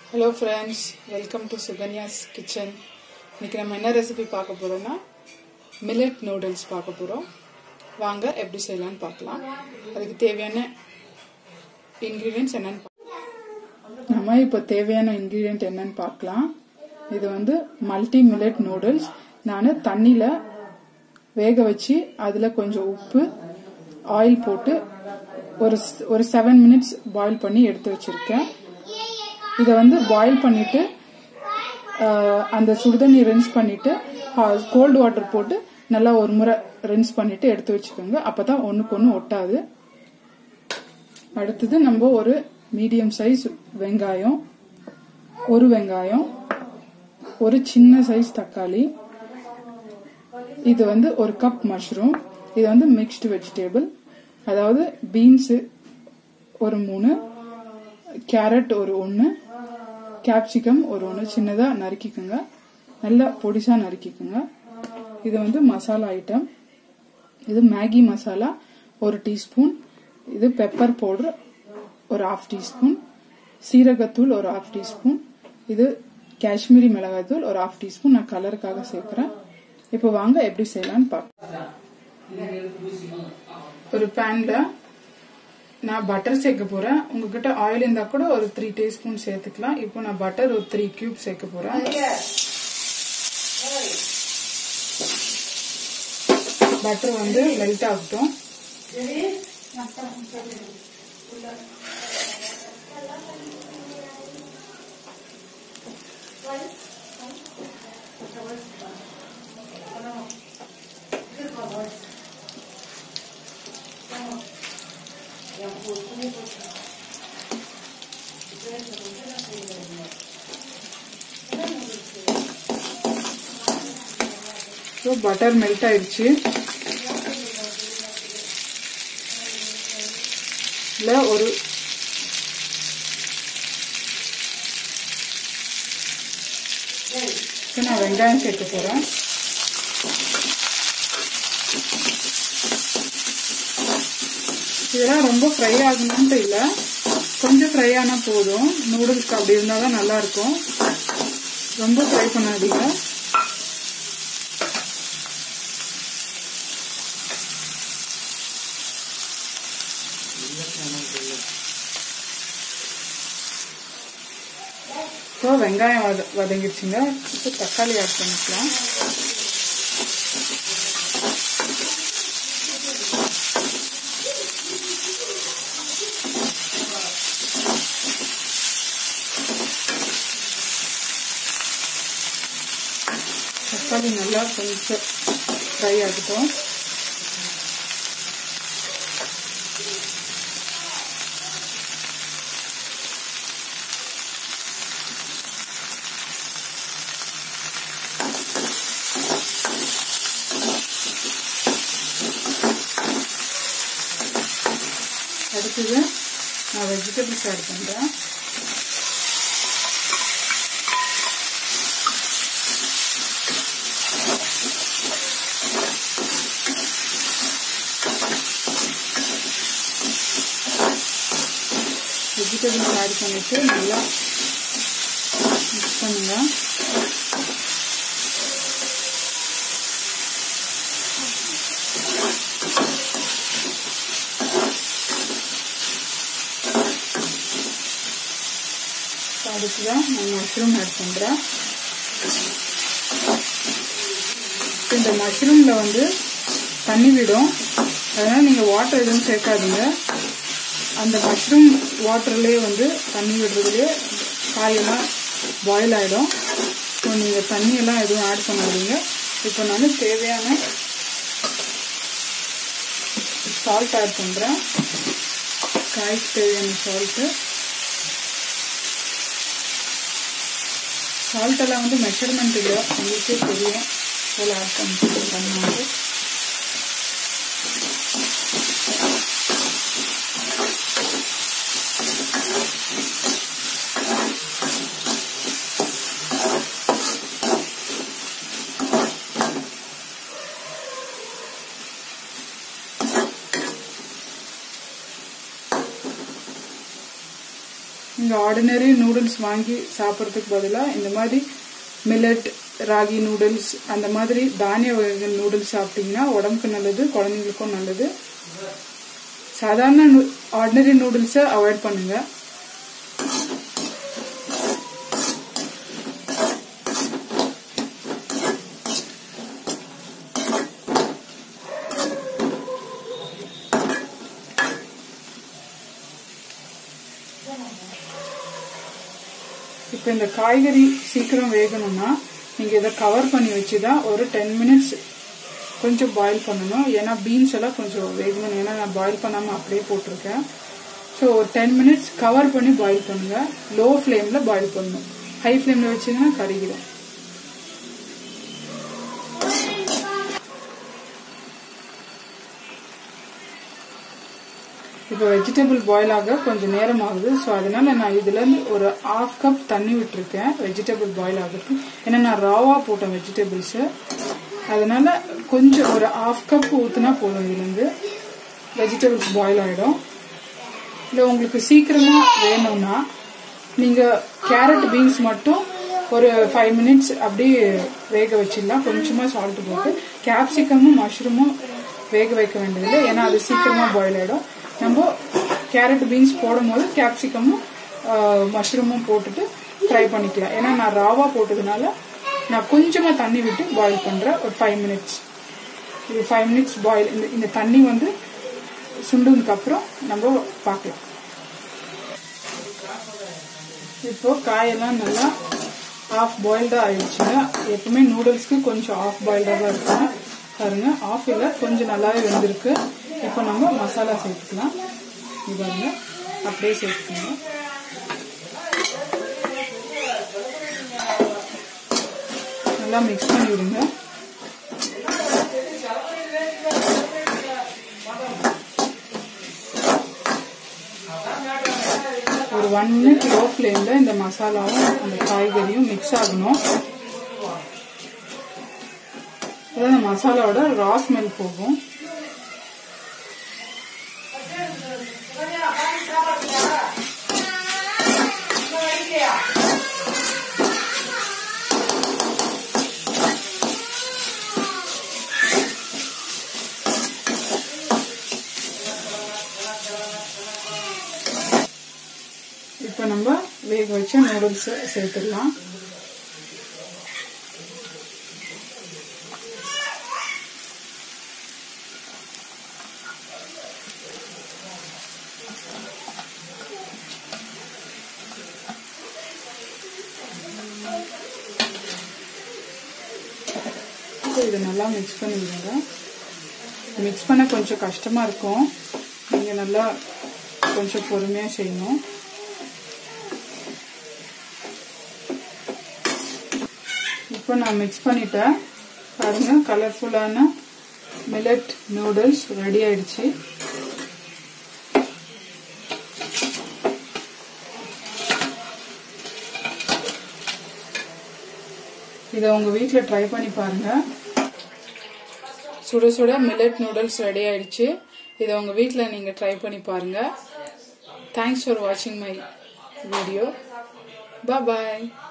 hello friends welcome to Sukanya's kitchen இன்னைக்கு நம்ம என்ன ரெசிபி பார்க்க போறோம்னா மில்லட் நூடுல்ஸ் பார்க்க போறோம் வாங்க எப்படி செய்யலாம்னு பார்க்கலாம் அதுக்கு தேவையான இன்க்ரீடியன்ஸ் என்னன்னு பா- நம்ம இப்போ தேவையான இன்க்ரீடியன்ட் என்னன்னு பார்க்கலாம் இது வந்து மல்டி மில்லட் நூடுல்ஸ் நான் தண்ணியில் வேக வச்சு அதில் கொஞ்சம் உப்பு ஆயில் போட்டு ஒரு ஸ்- ஒரு செவன் மினிட்ஸ் பாயில் பண்ணி எடுத்து வச்சிருக்கேன் இதை வந்து பாயில் பண்ணிட்டு ஆஹ், அந்த சுடுதண்ணி ரின்ஸ் பண்ணிட்டு கோல்டு வாட்டர் போட்டு நல்லா ஒரு முறை ரின்ஸ் பண்ணிட்டு எடுத்து வச்சுக்கோங்க அப்பதான் ஒண்ணுக்கு ஒன்று ஒட்டாது அடுத்தது நம்ம ஒரு மீடியம் சைஸ் வெங்காயம் ஒரு வெங்காயம் ஒரு சின்ன சைஸ் தக்காளி இது வந்து ஒரு கப் மஷ்ரூம் இது வந்து மிக்ஸ்டு வெஜிடேபிள் அதாவது பீன்ஸ் ஒரு மூணு கேரட் ஒரு ஒன்று கேப்சிகம் ஒரு ஒன்று சின்னதாக நறுக்கிக்கோங்க நல்லா பொடிசா நறுக்கிக்கோங்க இது வந்து மசாலா ஐட்டம் இது மேகி மசாலா ஒரு டீஸ்பூன் இது பெப்பர் பவுடர் ஒரு ஹாஃப் டீஸ்பூன் சீரகத்தூள் ஒரு ஹாஃப் டீஸ்பூன் இது காஷ்மீரி மிளகாய்த்தூள் ஒரு ஹாஃப் டீஸ்பூன் நான் கலருக்காக சேர்க்குறேன் இப்போ வாங்க எப்படி செய்யலாம்னு பார்க்கலாம் ஒரு பேன்ல நான் பட்டர் சேர்க்க போறேன் உங்ககிட்ட ஆயில் இருந்தா கூட ஒரு த்ரீ டீஸ்பூன் சேர்த்துக்கலாம் இப்போ நான் பட்டர் ஒரு த்ரீ கியூப் சேர்க்க போறேன் பட்டர் வந்து மெல்ட் ஆகட்டும் ஸோ பட்டர் மெல்ட் ஆயிடுச்சு இல்லை ஒரு இப்போ நான் வெங்காயம் சேர்க்க போகிறேன் இதெல்லாம் ரொம்ப ஃப்ரை ஆகணும்ட்டு இல்லை கொஞ்சம் ஃப்ரை ஆனால் போதும் நூடுல்ஸ்க்கு அப்படி இருந்தால் தான் நல்லா இருக்கும் ரொம்ப ஃப்ரை பண்ணாதீங்க இப்போ வெங்காயம் வத வதங்கிடுச்சுங்க இப்போ தக்காளி ஆட் பண்ணிக்கலாம் தக்காளி நல்லா கொஞ்சம் ஃப்ரை ஆகட்டும் அடுத்தது நான் வெஜிடபிள்ஸ் ஆட் பண்ணுறேன் வெஜிடபிள்ஸ் ஆட் பண்ணிட்டு நல்லா மிக்ஸ் பண்ணுங்க அடுத்துதான் நான் மஷ்ரூம் ஆட் பண்ணுறேன் இந்த மஷ்ரூமில் வந்து தண்ணி விடும் அதனால் நீங்கள் வாட்டர் எதுவும் சேர்க்காதீங்க அந்த மஷ்ரூம் வாட்டர்லேயே வந்து தண்ணி விடுறதுலேயே காயெல்லாம் பாயில் ஆகிடும் ஸோ நீங்கள் தண்ணியெல்லாம் எதுவும் ஆட் பண்ணாதீங்க இப்போ நான் தேவையான சால்ட் ஆட் பண்ணுறேன் காய்க்கு தேவையான சால்ட்டு சால்ட் எல்லாம் வந்து மெஷர்மெண்ட் இல்லை உங்களுக்கே தெரியும் எவ்வளோ ஆட் பண்ணி பண்ணுவாங்க நீங்கள் ஆர்டினரி நூடுல்ஸ் வாங்கி சாப்பிட்றதுக்கு பதிலாக இந்த மாதிரி மில்லட் ராகி நூடுல்ஸ் அந்த மாதிரி தானிய வகைகள் நூடுல்ஸ் சாப்பிட்டீங்கன்னா உடம்புக்கு நல்லது குழந்தைங்களுக்கும் நல்லது சாதாரண ஆர்டினரி நூடுல்ஸை அவாய்ட் பண்ணுங்க இப்போ இந்த காய்கறி சீக்கிரம் வேகணும்னா நீங்கள் இதை கவர் பண்ணி வச்சு தான் ஒரு டென் மினிட்ஸ் கொஞ்சம் பாயில் பண்ணணும் ஏன்னா பீன்ஸ் எல்லாம் கொஞ்சம் வேகணும் ஏன்னா நான் பாயில் பண்ணாமல் அப்படியே போட்டிருக்கேன் ஸோ ஒரு டென் மினிட்ஸ் கவர் பண்ணி பாயில் பண்ணுங்கள் லோ ஃப்ளேமில் பாயில் பண்ணணும் ஹை ஃப்ளேமில் வச்சிங்கன்னா கருகிடும் இப்போ வெஜிடபிள் பாயில் ஆக கொஞ்சம் நேரம் ஆகுது ஸோ அதனால நான் இதுலேருந்து ஒரு ஆஃப் கப் தண்ணி விட்டுருக்கேன் வெஜிடபிள் பாயில் ஆகிறதுக்கு ஏன்னா நான் ராவாக போட்டேன் வெஜிடபிள்ஸு அதனால கொஞ்சம் ஒரு ஆஃப் கப் ஊற்றினா போதும் இதுலேருந்து வெஜிடபிள்ஸ் பாயில் ஆகிடும் இல்லை உங்களுக்கு சீக்கிரமாக வேணும்னா நீங்கள் கேரட் பீன்ஸ் மட்டும் ஒரு ஃபைவ் மினிட்ஸ் அப்படியே வேக வச்சிடலாம் கொஞ்சமாக சால்ட் போட்டு கேப்சிகமும் மஷ்ரூமும் வேக வைக்க வேண்டியதில்லை ஏன்னா அது சீக்கிரமாக பாயில் ஆகிடும் நம்ம கேரட் பீன்ஸ் போடும்போது கேப்சிகமும் மஷ்ரூமும் போட்டுட்டு ஃப்ரை பண்ணிக்கலாம் ஏன்னா நான் ராவா போட்டதுனால நான் கொஞ்சமாக தண்ணி விட்டு பாயில் பண்ணுறேன் ஒரு ஃபைவ் மினிட்ஸ் இது ஃபைவ் மினிட்ஸ் பாயில் இந்த இந்த தண்ணி வந்து சுண்டுனதுக்கு அப்புறம் நம்ம பார்க்கலாம் இப்போ காயெல்லாம் நல்லா ஆஃப் பாயில்டாக ஆயிடுச்சுங்க எப்பவுமே நூடுல்ஸ்க்கு கொஞ்சம் ஆஃப் பாயில்டாக தான் இருக்கும் பாருங்க ஆஃப் இல்லை கொஞ்சம் நல்லாவே வெந்திருக்கு இப்போ நம்ம மசாலா சேர்த்துக்கலாம் இது பாருங்க அப்படியே சேர்த்துக்கோங்க நல்லா மிக்ஸ் பண்ணி விடுங்க ஒரு ஒன் மினிட் லோ ஃப்ளேமில் இந்த மசாலாவும் அந்த காய்கறியும் மிக்ஸ் ஆகணும் அதான் அந்த மசாலாவோட ரா ஸ்மெல் போகும் இப்போ நம்ம வேக வச்ச நூடுல்ஸ் சேர்த்துடலாம் இதை நல்லா மிக்ஸ் பண்ணி விடுங்க மிக்ஸ் பண்ண கொஞ்சம் கஷ்டமாக இருக்கும் நீங்கள் நல்லா கொஞ்சம் பொறுமையாக செய்யணும் இப்போ நான் மிக்ஸ் பண்ணிட்டேன் பாருங்க கலர்ஃபுல்லான மில்லட் நூடுல்ஸ் ரெடி ஆயிடுச்சு இதை உங்கள் வீட்டில் ட்ரை பண்ணி பாருங்கள் சுட சுட மில்லட் நூடுல்ஸ் ரெடி ஆயிடுச்சு இதை உங்கள் வீட்டில் நீங்கள் ட்ரை பண்ணி பாருங்கள் தேங்க்ஸ் ஃபார் வாட்சிங் மை வீடியோ பாய்